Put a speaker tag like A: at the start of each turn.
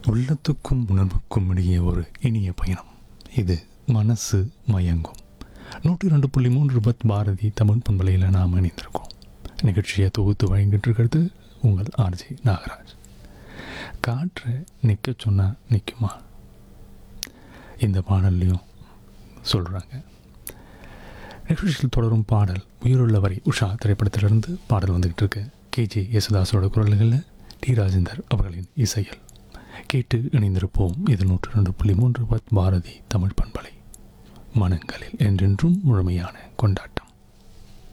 A: உள்ளத்துக்கும் உணர்வுக்கும் இடையே ஒரு இனிய பயணம் இது மனசு மயங்கும் நூற்றி ரெண்டு புள்ளி மூன்று பத் பாரதி தமிழ் பண்பலையில் நாம் இணைந்திருக்கோம் நிகழ்ச்சியை தொகுத்து வழங்கிட்டு இருக்கிறது உங்கள் ஆர்ஜி நாகராஜ் காற்றை நிற்க சொன்னால் நிற்குமா இந்த பாடல்லையும் சொல்கிறாங்க நிகழ்ச்சியில் தொடரும் பாடல் உயிருள்ள வரை உஷா திரைப்படத்திலிருந்து பாடல் வந்துக்கிட்டு இருக்கு கேஜே யேசுதாஸோட குரல்களில் டி ராஜேந்தர் அவர்களின் இசையில் கேட்டு இணைந்திருப்போம் இது நூற்று ரெண்டு புள்ளி மூன்று பத் பாரதி தமிழ் பண்பலை மனங்களில் என்றென்றும் முழுமையான கொண்டாட்டம்